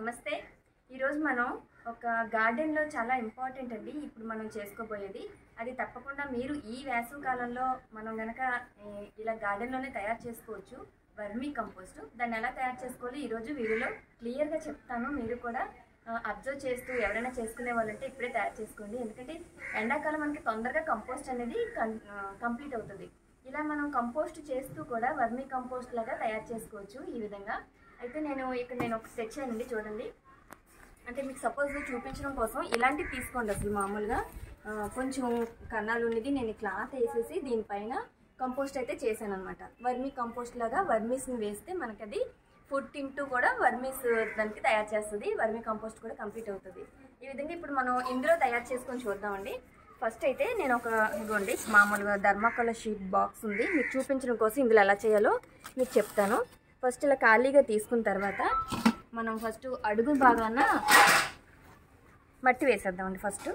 నమస్తే ఈరోజు మనం ఒక గార్డెన్లో చాలా ఇంపార్టెంట్ అండి ఇప్పుడు మనం చేసుకోబోయేది అది తప్పకుండా మీరు ఈ వేసవి కాలంలో మనం గనక ఏ, ఇలా గార్డెన్లోనే తయారు చేసుకోవచ్చు వర్మీ కంపోస్ట్ దాన్ని ఎలా తయారు చేసుకోవాలి ఈరోజు వీడియోలో క్లియర్గా చెప్తాను మీరు కూడా అబ్జర్వ్ చేస్తూ ఎవరైనా చేసుకునే వాళ్ళంటే ఇప్పుడే తయారు చేసుకోండి ఎందుకంటే ఎండాకాలం మనకి తొందరగా కంపోస్ట్ అనేది కంప్లీట్ అవుతుంది ఇలా మనం కంపోస్ట్ చేస్తూ కూడా వర్మీ కంపోస్ట్ లాగా తయారు చేసుకోవచ్చు ఈ విధంగా అయితే నేను ఇక్కడ నేను ఒకటి తెచ్చానండి చూడండి అంటే మీకు సపోజ్ చూపించడం కోసం ఇలాంటివి తీసుకోండి అసలు మామూలుగా ఆ, కొంచెం కన్నాలు ఉన్నది నేను క్లాత్ వేసేసి దీనిపైన కంపోస్ట్ అయితే చేశాను అనమాట వర్మీ కంపోస్ట్ లాగా వర్మీస్ని వేస్తే మనకి అది ఫుడ్ తింటూ కూడా వర్మీస్ దానికి తయారు చేస్తుంది వర్మీ కంపోస్ట్ కూడా కంప్లీట్ అవుతుంది ఈ విధంగా ఇప్పుడు మనం ఇందులో తయారు చేసుకొని చూద్దామండి ఫస్ట్ అయితే నేను ఒక ఇదిగోండి మామూలుగా ధర్మాకోల షీట్ బాక్స్ ఉంది మీకు చూపించడం కోసం ఇందులో ఎలా చేయాలో మీకు చెప్తాను ఫస్ట్ ఇలా ఖాళీగా తీసుకున్న తర్వాత మనం ఫస్ట్ అడుగు బాగాన మట్టి వేసేద్దామండి ఫస్ట్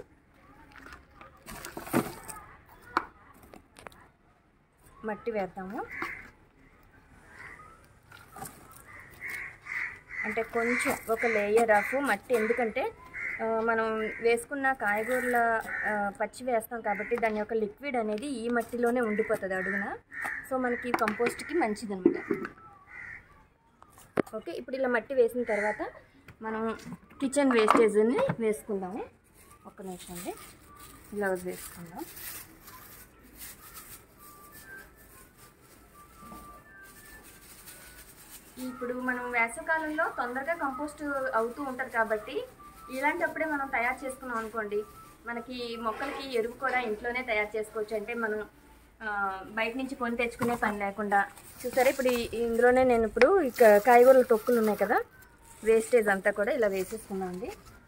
మట్టి వేద్దాము అంటే కొంచెం ఒక లేయర్ ఆఫ్ మట్టి ఎందుకంటే ఆ, మనం వేసుకున్న కాయగూరల ఆ, పచ్చి వేస్తాం కాబట్టి దాని యొక్క లిక్విడ్ అనేది ఈ మట్టిలోనే ఉండిపోతుంది అడుగున సో మనకి కంపోస్ట్కి మంచిదన్నమాట ఓకే ఇప్పుడు ఇలా మట్టి వేసిన తర్వాత మనం కిచెన్ వేస్టేజ్ని వేసుకుందాము ఒక్క నిమిషం అండి గ్లౌజ్ వేసుకుందాం ఇప్పుడు మనం వేసవకాలంలో తొందరగా కంపోస్ట్ అవుతూ ఉంటుంది కాబట్టి ఇలాంటప్పుడే మనం తయారు చేసుకున్నాం అనుకోండి మనకి మొక్కలకి ఎరువు కూడా ఇంట్లోనే తయారు చేసుకోవచ్చు అంటే మనం ఆ, బయట నుంచి కొని తెచ్చుకునే పని లేకుండా చూసారా ఇప్పుడు ఈ- ఇందులోనే నేను ఇప్పుడు ఇక కాయగూరల తొక్కులు ఉన్నాయి కదా వేస్టేజ్ అంతా కూడా ఇలా వేసేసుకున్నాం అండి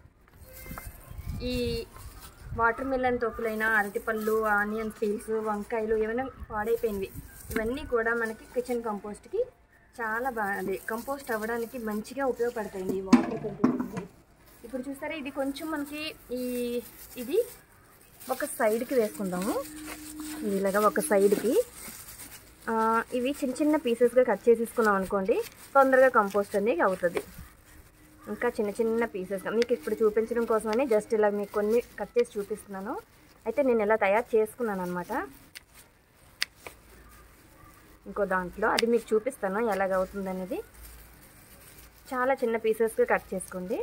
ఈ వాటర్ మిలన్ తొక్కులైనా అరటిపళ్ళు ఆనియన్ పీల్స్ వంకాయలు ఏమైనా పాడైపోయినవి ఇవన్నీ కూడా మనకి కిచెన్ కంపోస్ట్కి చాలా బాగా అదే కంపోస్ట్ అవ్వడానికి మంచిగా ఉపయోగపడతాయండి ఈ వాటర్ కంపోస్ట్ ఇప్పుడు చూసారా ఇది కొంచెం మనకి ఈ ఇది ఒక సైడ్కి వేసుకుందాము ఇది ఇలాగా ఒక సైడ్కి ఆ, ఇవి చిన్న చిన్న పీసెస్గా కట్ చేసేసుకున్నాం అనుకోండి తొందరగా కంపోస్ట్ అనేది అవుతుంది ఇంకా చిన్న చిన్న పీసెస్గా మీకు ఇప్పుడు చూపించడం కోసమని జస్ట్ ఇలా మీకు కొన్ని కట్ చేసి చూపిస్తున్నాను అయితే నేను ఇలా తయారు చేసుకున్నాను అనమాట ఇంకో దాంట్లో అది మీకు చూపిస్తాను ఎలాగ అవుతుంది అనేది చాలా చిన్న పీసెస్గా కట్ చేసుకోండి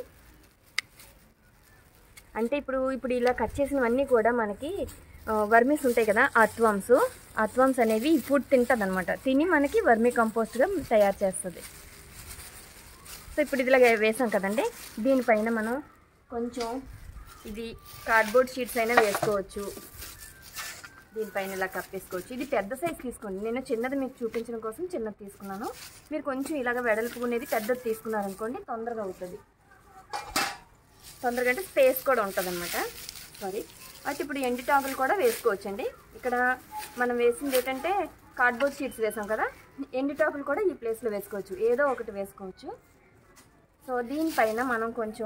అంటే ఇప్పుడు ఇప్పుడు ఇలా కట్ చేసినవన్నీ కూడా మనకి వర్మీస్ ఉంటాయి కదా అత్వామ్స్ అత్వామ్స్ అనేవి ఫుడ్ తింటుంది అనమాట తిని మనకి వర్మీ కంపోస్ట్గా తయారు చేస్తుంది సో ఇప్పుడు ఇదిలా వేసాం కదండి దీనిపైన మనం కొంచెం ఇది కార్డ్బోర్డ్ షీట్స్ అయినా వేసుకోవచ్చు దీనిపైన ఇలా కప్పేసుకోవచ్చు ఇది పెద్ద సైజ్ తీసుకోండి నేను చిన్నది మీకు చూపించడం కోసం చిన్నది తీసుకున్నాను మీరు కొంచెం ఇలాగ వెడల్పు అనేది పెద్దది తీసుకున్నారనుకోండి తొందరగా అవుతుంది తొందరగా అంటే స్పేస్ కూడా ఉంటుంది అనమాట సారీ అయితే ఇప్పుడు ఎండి టాకులు కూడా వేసుకోవచ్చండి ఇక్కడ మనం వేసింది ఏంటంటే కార్డ్బోర్డ్ షీట్స్ వేసాం కదా ఎండి టాకులు కూడా ఈ ప్లేస్లో వేసుకోవచ్చు ఏదో ఒకటి వేసుకోవచ్చు సో దీనిపైన మనం కొంచెం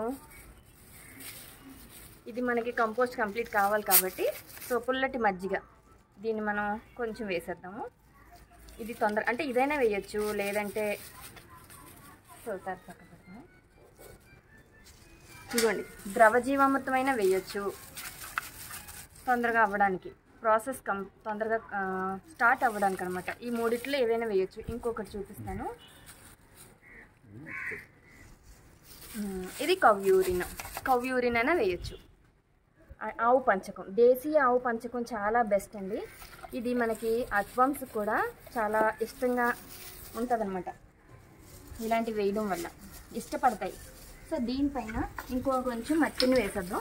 ఇది మనకి కంపోస్ట్ కంప్లీట్ కావాలి కాబట్టి సో పుల్లటి మజ్జిగ దీన్ని మనం కొంచెం వేసేద్దాము ఇది తొందర అంటే ఇదైనా వేయచ్చు లేదంటే సో సార్ పక్క పెడతాము ఇదిగోండి ద్రవజీవామృతమైన వేయచ్చు తొందరగా అవ్వడానికి ప్రాసెస్ కం తొందరగా ఆ, స్టార్ట్ అవ్వడానికి అనమాట ఈ మూడిట్లో ఏవైనా వేయచ్చు ఇంకొకటి చూపిస్తాను ఉమ్, ఇది కవ్యూరిన్ కవ్యూరిన్ అయినా వేయచ్చు ఆ- ఆవు పంచకం దేశీయ ఆవు పంచకం చాలా బెస్ట్ అండి ఇది మనకి అత్వంస్ కూడా చాలా ఇష్టంగా ఉంటుందన్నమాట ఇలాంటివి వేయడం వల్ల ఇష్టపడతాయి సో దీనిపైన ఇంకో కొంచెం మట్టిని వేసేద్దాం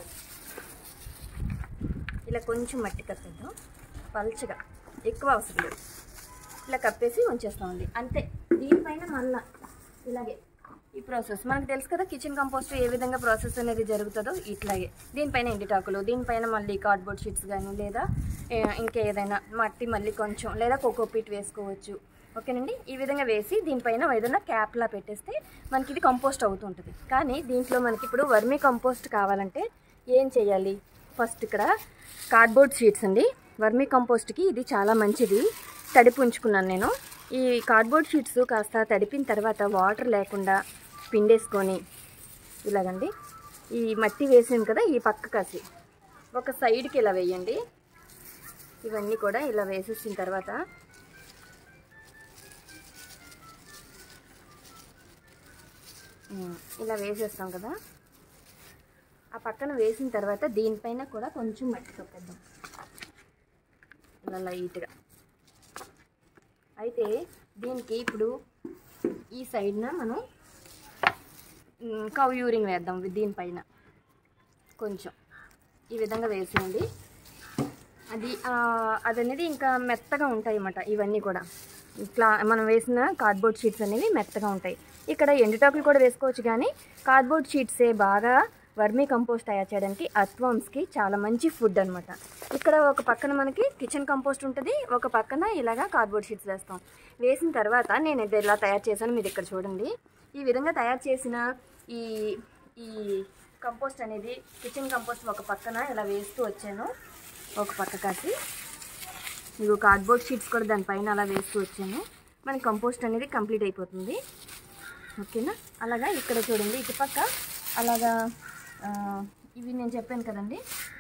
ఇలా కొంచెం మట్టి కప్పేద్దాం పల్చగా ఎక్కువ అవసరం లేదు ఇలా కప్పేసి ఉంచేస్తామండి అంతే దీనిపైన మళ్ళా ఇలాగే ఈ ప్రాసెస్ మనకు తెలుసు కదా కిచెన్ కంపోస్ట్ ఏ విధంగా ప్రాసెస్ అనేది జరుగుతుందో ఇట్లాగే దీనిపైన ఎండిటాకులు దీనిపైన మళ్ళీ కార్డ్బోర్డ్ షీట్స్ కానీ లేదా ఏ, ఇంకా ఏదైనా మట్టి మళ్ళీ కొంచెం లేదా కోకోపీట్ వేసుకోవచ్చు ఓకేనండి ఈ విధంగా వేసి దీనిపైన ఏదైనా క్యాప్లా పెట్టేస్తే మనకి ఇది కంపోస్ట్ అవుతుంటుంది కానీ దీంట్లో మనకి ఇప్పుడు వర్మీ కంపోస్ట్ కావాలంటే ఏం చేయాలి ఫస్ట్ ఇక్కడ కార్డ్బోర్డ్ షీట్స్ అండి వర్మీ కంపోస్ట్కి ఇది చాలా మంచిది తడిపి ఉంచుకున్నాను నేను ఈ కార్డ్బోర్డ్ షీట్స్ కాస్త తడిపిన తర్వాత వాటర్ లేకుండా పిండేసుకొని ఇలాగండి ఈ మట్టి వేసాం కదా ఈ పక్క కాసి ఒక సైడ్కి ఇలా వేయండి ఇవన్నీ కూడా ఇలా వేసేసిన తర్వాత ఉమ్, ఇలా వేసేస్తాం కదా ఆ పక్కన వేసిన తర్వాత దీనిపైన కూడా కొంచెం మట్టి తొక్కేద్దాం ఇలా లైట్గా అయితే దీనికి ఇప్పుడు ఈ సైడ్న మనం ఉమ్, కవ్ యూరిన్ వేద్దాం దీనిపైన కొంచెం ఈ విధంగా వేసేయండి అది ఆ, అది అనేది ఇంకా మెత్తగా ఉంటాయి అన్నమాట ఇవన్నీ కూడా ఇట్లా మనం వేసిన కార్డ్బోర్డ్ షీట్స్ అనేవి మెత్తగా ఉంటాయి ఇక్కడ ఎండుటాకులు కూడా వేసుకోవచ్చు కానీ కార్డ్బోర్డ్ షీట్సే బాగా వర్మీ కంపోస్ట్ తయారు చేయడానికి అత్వామ్స్కి చాలా మంచి ఫుడ్ అనమాట ఇక్కడ ఒక పక్కన మనకి కిచెన్ కంపోస్ట్ ఉంటుంది ఒక పక్కన ఇలాగా కార్డ్బోర్డ్ షీట్స్ వేస్తాం వేసిన తర్వాత నేను ఇది ఇలా తయారు చేశాను మీరు ఇక్కడ చూడండి ఈ విధంగా తయారు చేసిన ఈ ఈ కంపోస్ట్ అనేది కిచెన్ కంపోస్ట్ ఒక పక్కన ఇలా వేస్తూ వచ్చాను ఒక పక్క కాసి మీకు కార్డ్బోర్డ్ షీట్స్ కూడా దానిపైన అలా వేస్తూ వచ్చాను మన కంపోస్ట్ అనేది కంప్లీట్ అయిపోతుంది ఓకేనా అలాగా ఇక్కడ చూడండి ఇటుపక్క అలాగా ఆ, ఇవి నేను చెప్పాను కదండి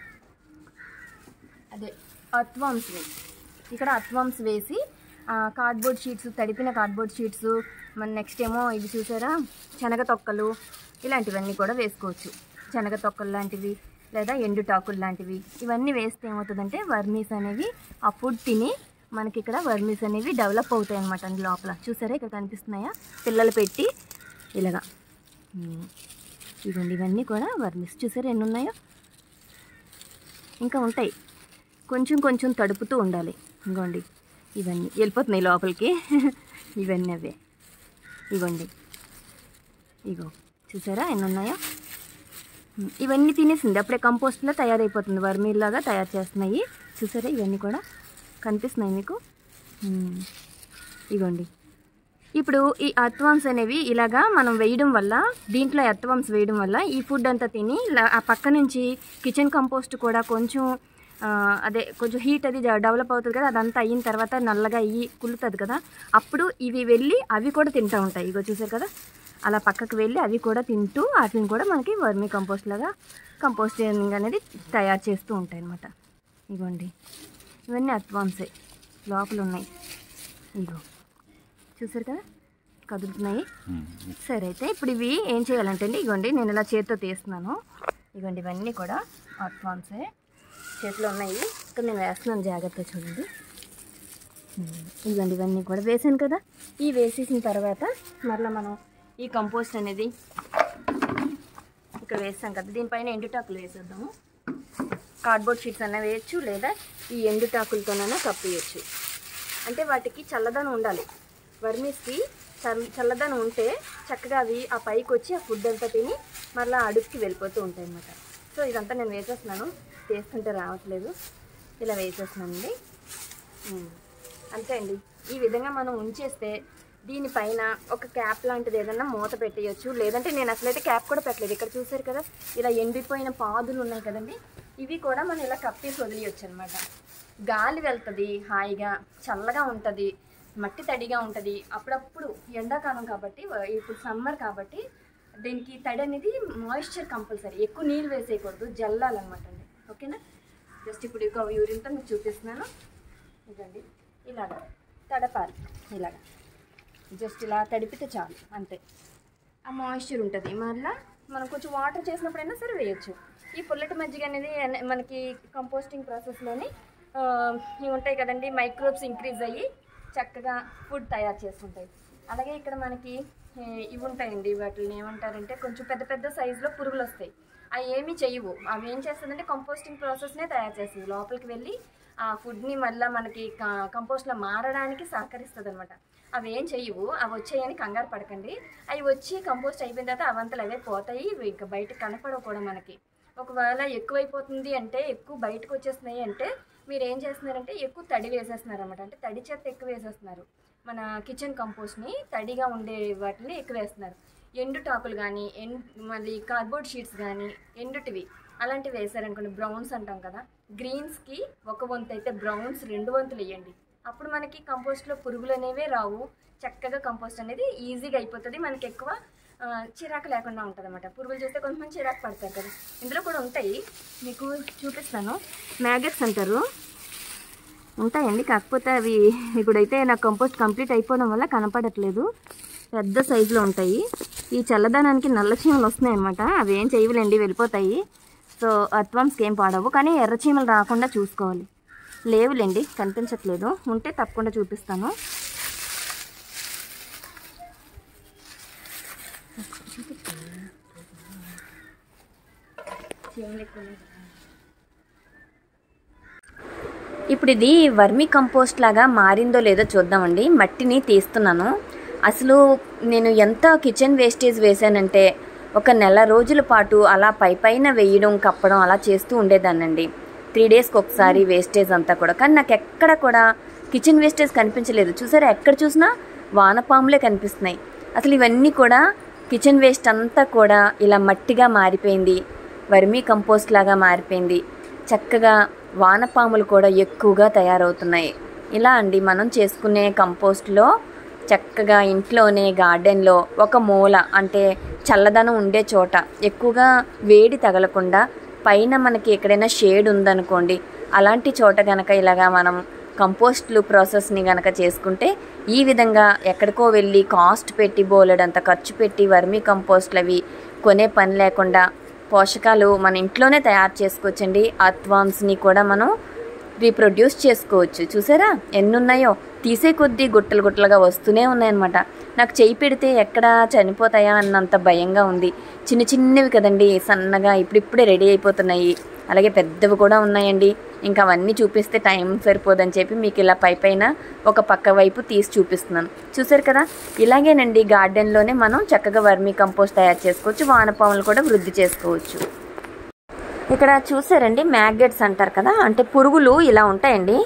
అదే అత్వామ్స్ని ఇక్కడ అత్వామ్స్ వేసి కార్డ్బోర్డ్ షీట్స్ తడిపిన కార్డ్బోర్డ్ షీట్స్ మన నెక్స్ట్ ఏమో ఇవి చూసారా శనగ తొక్కలు ఇలాంటివన్నీ కూడా వేసుకోవచ్చు శనగ తొక్కలు లాంటివి లేదా ఎండుటాకులు లాంటివి ఇవన్నీ వేస్తే ఏమవుతుందంటే వర్మీస్ అనేవి ఆ ఫుడ్ తిని మనకి ఇక్కడ వర్మీస్ అనేవి డెవలప్ అవుతాయి అనమాట అండి లోపల చూసారా ఇక్కడ కనిపిస్తున్నాయా పిల్లలు పెట్టి ఇలాగా ఉమ్. ఇదిగోండి ఇవన్నీ కూడా వర్మీస్ చూసారా ఎన్ని ఉన్నాయో ఇంకా ఉంటాయి కొంచెం కొంచెం తడుపుతూ ఉండాలి ఇంకోండి ఇవన్నీ వెళ్ళిపోతున్నాయి లోపలికి ఇవన్నీ అవే ఇగోండి ఇగో చూసారా ఎన్ని ఉన్నాయో ఉమ్, ఇవన్నీ తినేసింది అప్పుడే కంపోస్ట్లో తయారైపోతుంది వర్మీలాగా తయారు చేస్తున్నాయి చూసారా ఇవన్నీ కూడా కనిపిస్తున్నాయి మీకు ఉమ్, ఇగోండి ఇప్పుడు ఈ అత్వామ్స్ అనేవి ఇలాగా మనం వేయడం వల్ల దీంట్లో అత్వామ్స్ వేయడం వల్ల ఈ ఫుడ్ అంతా తిని ఇలా- ఆ పక్క నుంచి కిచెన్ కంపోస్ట్ కూడా కొంచెం ఆ, అదే కొంచెం హీట్ అది డెవలప్ అవుతుంది కదా అదంతా అయిన తర్వాత నల్లగా అయ్యి కులుతుంది కదా అప్పుడు ఇవి వెళ్ళి అవి కూడా తింటూ ఉంటాయి ఇగో చూసారు కదా అలా పక్కకు వెళ్ళి అవి కూడా తింటూ వాటిని కూడా మనకి వర్మీ కంపోస్ట్ లాగా కంపోస్టింగ్ అనేది తయారు చేస్తూ ఉంటాయి అన్నమాట ఇగోండి ఇవన్నీ అత్వామ్సే లోపల ఉన్నాయి ఇగో చూసారు కదా కదులుతున్నాయి సరే అయితే ఇప్పుడు ఇవి ఏం చేయాలంటే అండి ఇగోండి నేను ఇలా చేతితో తీస్తున్నాను ఇగోండి ఇవన్నీ కూడా అత్వాన్సే చేతిలో ఉన్నాయి ఇక్కడ నేను వేస్తున్నాను జాగ్రత్త చూడండి ఉమ్, ఇదిగోండి ఇవన్నీ కూడా వేసాను కదా ఈ వేసేసిన తర్వాత మరలా మనం ఈ కంపోస్ట్ అనేది ఇక్కడ వేస్తాం కదా దీనిపైన ఎండుటాకులు వేసేద్దాము కార్డ్బోర్డ్ షీట్స్ అన్న వేయచ్చు లేదా ఈ ఎండుటాకులతోనైనా కప్పేయచ్చు అంటే వాటికి చల్లదనం ఉండాలి వర్మీస్కి చల్ చల్లదనం ఉంటే చక్కగా అవి ఆ పైకి వచ్చి ఆ ఫుడ్ అంతా తిని మళ్ళీ అడుగుకి వెళ్ళిపోతూ ఉంటాయి అన్నమాట సో ఇదంతా నేను వేసేస్తున్నాను చేస్తుంటే రావట్లేదు ఇలా వేసేస్తున్నానండి ఉమ్. అంతే అండి ఈ విధంగా మనం ఉంచేస్తే దీనిపైన ఒక క్యాప్ లాంటిది ఏదన్నా మూత పెట్టేయచ్చు లేదంటే నేను అసలైతే క్యాప్ కూడా పెట్టలేదు ఇక్కడ చూసారు కదా ఇలా ఎండిపోయిన పాదులు ఉన్నాయి కదండి ఇవి కూడా మనం ఇలా కప్పేసి వదిలేయచ్చు అనమాట గాలి వెళ్తుంది హాయిగా చల్లగా ఉంటుంది మట్టి తడిగా ఉంటుంది అప్పుడప్పుడు ఎండాకాలం కాబట్టి వ- ఇప్పుడు సమ్మర్ కాబట్టి దీనికి తడి అనేది మాయిశ్చర్ కంపల్సరీ ఎక్కువ నీళ్ళు వేసేయకూడదు జల్లాలన్నమాట అండి ఓకేనా జస్ట్ ఇప్పుడు ఇక యూరిన్తో మీకు చూపిస్తున్నాను ఇదండి ఇలాగ తడపాలి ఇలాగ జస్ట్ ఇలా తడిపితే చాలు అంతే ఆ మాయిశ్చర్ ఉంటుంది మళ్ళీ మనం కొంచెం వాటర్ చేసినప్పుడైనా సరే వేయచ్చు ఈ పుల్లటి మజ్జిగ అనేది అనే- మనకి కంపోస్టింగ్ ప్రాసెస్లోని ఆ, ఇవి ఉంటాయి కదండి మైక్రోబ్స్ ఇంక్రీజ్ అయ్యి చక్కగా ఫుడ్ తయారు చేసుకుంటాయి అలాగే ఇక్కడ మనకి ఏ, ఇవి ఉంటాయండి వాటిని ఏమంటారంటే కొంచెం పెద్ద పెద్ద సైజులో పురుగులు వస్తాయి అవి ఏమీ చెయ్యవు అవి ఏం చేస్తుందంటే కంపోస్టింగ్ ప్రాసెస్నే తయారు చేస్తుంది లోపలికి వెళ్ళి ఆ ఫుడ్ని మళ్ళీ మనకి కంపోస్ట్లో మారడానికి సహకరిస్తుంది అనమాట అవి ఏం చెయ్యవు అవి వచ్చాయని కంగారు పడకండి అవి వచ్చి కంపోస్ట్ అయిపోయిన తర్వాత అవంతలు అవే పోతాయి ఇవి ఇంకా బయట కనపడవు కూడా మనకి ఒకవేళ ఎక్కువైపోతుంది అంటే ఎక్కువ బయటకు వచ్చేస్తున్నాయి అంటే మీరు ఏం చేస్తున్నారంటే ఎక్కువ తడి వేసేస్తున్నారు అనమాట అంటే తడి చెత్త ఎక్కువ వేసేస్తున్నారు మన కిచెన్ కంపోస్ట్ని తడిగా ఉండే వాటిని ఎక్కువ వేస్తున్నారు ఎండుటాకులు కానీ ఎన్ మళ్ళీ కార్డ్బోర్డ్ షీట్స్ కానీ ఎండుటివి అలాంటివి వేసారనుకోండి బ్రౌన్స్ అంటాం కదా గ్రీన్స్కి ఒక వంతు అయితే బ్రౌన్స్ రెండు వంతులు వేయండి అప్పుడు మనకి కంపోస్ట్లో పురుగులు అనేవే రావు చక్కగా కంపోస్ట్ అనేది ఈజీగా అయిపోతుంది మనకి ఎక్కువ ఆ, చిరాకు లేకుండా ఉంటుంది అనమాట పురుగులు చూస్తే కొంతమంది చిరాకు పడతారు కదా ఇందులో కూడా ఉంటాయి మీకు చూపిస్తాను మ్యాగెట్స్ అంటారు ఉంటాయండి కాకపోతే అవి ఇప్పుడైతే నా కంపోస్ట్ కంప్లీట్ అయిపోవడం వల్ల కనపడట్లేదు పెద్ద సైజులో ఉంటాయి ఈ చల్లదనానికి నల్ల చీమలు వస్తున్నాయి అనమాట అవి ఏం చేయవులేండి వెళ్ళిపోతాయి సో అత్వాంస్కి ఏం పాడవు కానీ ఎర్ర చీమలు రాకుండా చూసుకోవాలి లేవులేండి కనిపించట్లేదు ఉంటే తప్పకుండా చూపిస్తాను చీమలు ఎక్కువ ఉన్నాయి కదా. ఇప్పుడు ఇది వర్మీ కంపోస్ట్ లాగా మారిందో లేదో చూద్దామండి మట్టిని తీస్తున్నాను అసలు నేను ఎంత కిచెన్ వేస్టేజ్ వేసానంటే ఒక నెల రోజుల పాటు అలా పై పైన వేయడం కప్పడం అలా చేస్తూ ఉండేదాన్నండి త్రీ డేస్కి ఒకసారి వేస్టేజ్ అంతా కూడా కానీ నాకు ఎక్కడ కూడా కిచెన్ వేస్టేజ్ కనిపించలేదు చూసారా ఎక్కడ చూసినా వానపాములే కనిపిస్తున్నాయి అసలు ఇవన్నీ కూడా కిచెన్ వేస్ట్ అంతా కూడా ఇలా మట్టిగా మారిపోయింది వర్మీ కంపోస్ట్ లాగా మారిపోయింది చక్కగా వానపాములు కూడా ఎక్కువగా తయారవుతున్నాయి ఇలా అండి మనం చేసుకునే కంపోస్ట్లో చక్కగా ఇంట్లోనే గార్డెన్లో ఒక మూల అంటే చల్లదనం ఉండే చోట ఎక్కువగా వేడి తగలకుండా పైన మనకి ఎక్కడైనా షేడ్ ఉందనుకోండి అలాంటి చోట గనక ఇలాగా మనం కంపోస్ట్లు ప్రాసెస్ని గనక చేసుకుంటే ఈ విధంగా ఎక్కడికో వెళ్ళి కాస్ట్ పెట్టి బోలెడంత ఖర్చు పెట్టి వర్మీ కంపోస్ట్లు అవి కొనే పని లేకుండా పోషకాలు మన ఇంట్లోనే తయారు చేసుకోవచ్చండి అత్వామ్స్ని కూడా మనం రీప్రొడ్యూస్ చేసుకోవచ్చు చూసారా ఎన్ని ఉన్నాయో తీసే కొద్దీ గుట్టలు గుట్టలుగా వస్తూనే ఉన్నాయన్నమాట నాకు చేయి పెడితే ఎక్కడ చనిపోతాయా అన్నంత భయంగా ఉంది చిన్న చిన్నవి కదండి సన్నగా ఇప్పుడిప్పుడే రెడీ అయిపోతున్నాయి అలాగే పెద్దవి కూడా ఉన్నాయండి ఇంకా అవన్నీ చూపిస్తే టైం సరిపోదని చెప్పి మీకు ఇలా పై పైన ఒక పక్క వైపు తీసి చూపిస్తున్నాను చూసారు కదా ఇలాగేనండి గార్డెన్లోనే మనం చక్కగా వర్మీ కంపోస్ట్ తయారు చేసుకోవచ్చు వానపాములు కూడా వృద్ధి చేసుకోవచ్చు ఇక్కడ చూసారండి మ్యాగెట్స్ అంటారు కదా అంటే పురుగులు ఇలా ఉంటాయండి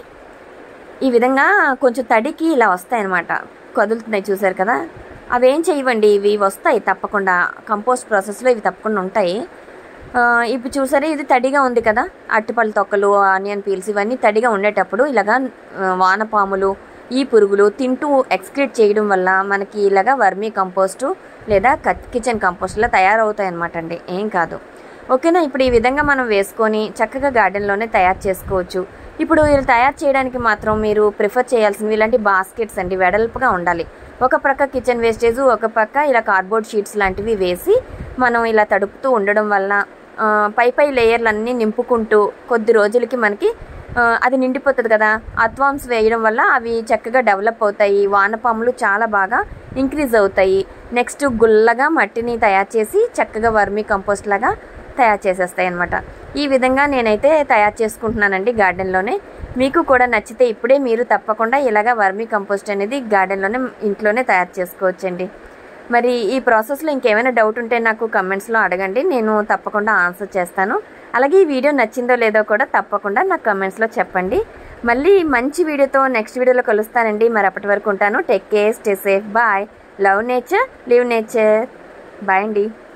ఈ విధంగా కొంచెం తడికి ఇలా వస్తాయి అన్నమాట కదులుతున్నాయి చూసారు కదా అవి ఏం చేయవండి ఇవి వస్తాయి తప్పకుండా కంపోస్ట్ ప్రాసెస్లో ఇవి తప్పకుండా ఉంటాయి ఆ, ఇప్పుడు చూసారా ఇది తడిగా ఉంది కదా అట్టిపళ్ళు తొక్కలు ఆనియన్ పీల్స్ ఇవన్నీ తడిగా ఉండేటప్పుడు ఇలాగా ఆ, వానపాములు ఈ పురుగులు తింటూ ఎక్స్క్రీట్ చేయడం వల్ల మనకి ఇలాగా వర్మీ కంపోస్టు లేదా కిచెన్ కంపోస్ట్లా తయారవుతాయి అనమాట అండి ఏం కాదు ఓకేనా ఇప్పుడు ఈ విధంగా మనం వేసుకొని చక్కగా గార్డెన్లోనే తయారు చేసుకోవచ్చు ఇప్పుడు వీళ్ళు తయారు చేయడానికి మాత్రం మీరు ప్రిఫర్ చేయాల్సినవి ఇలాంటి బాస్కెట్స్ అండి వెడల్పుగా ఉండాలి ఒక ప్రక్క కిచెన్ వేస్టేజ్ ఒక పక్క ఇలా కార్డ్బోర్డ్ షీట్స్ లాంటివి వేసి మనం ఇలా తడుపుతూ ఉండడం వల్ల ఆ, పై పై లేయర్లన్నీ నింపుకుంటూ కొద్ది రోజులకి మనకి ఆ, అది నిండిపోతుంది కదా అత్వామ్స్ వేయడం వల్ల అవి చక్కగా డెవలప్ అవుతాయి వానపాములు చాలా బాగా ఇంక్రీజ్ అవుతాయి నెక్స్ట్ గుల్లగా మట్టిని తయారు చేసి చక్కగా వర్మీ కంపోస్ట్ లాగా తయారు చేసేస్తాయి అనమాట ఈ విధంగా నేనైతే తయారు చేసుకుంటున్నానండి గార్డెన్లోనే మీకు కూడా నచ్చితే ఇప్పుడే మీరు తప్పకుండా ఇలాగా వర్మీ కంపోస్ట్ అనేది గార్డెన్లోనే ఇంట్లోనే తయారు చేసుకోవచ్చండి మరి ఈ ప్రాసెస్లో ఇంకేమైనా డౌట్ ఉంటే నాకు కమెంట్స్లో అడగండి నేను తప్పకుండా ఆన్సర్ చేస్తాను అలాగే ఈ వీడియో నచ్చిందో లేదో కూడా తప్పకుండా నాకు కమెంట్స్లో చెప్పండి మళ్ళీ మంచి వీడియోతో నెక్స్ట్ వీడియోలో కలుస్తానండి మరి అప్పటి వరకు ఉంటాను take care stay safe bye love nature live nature bye అండి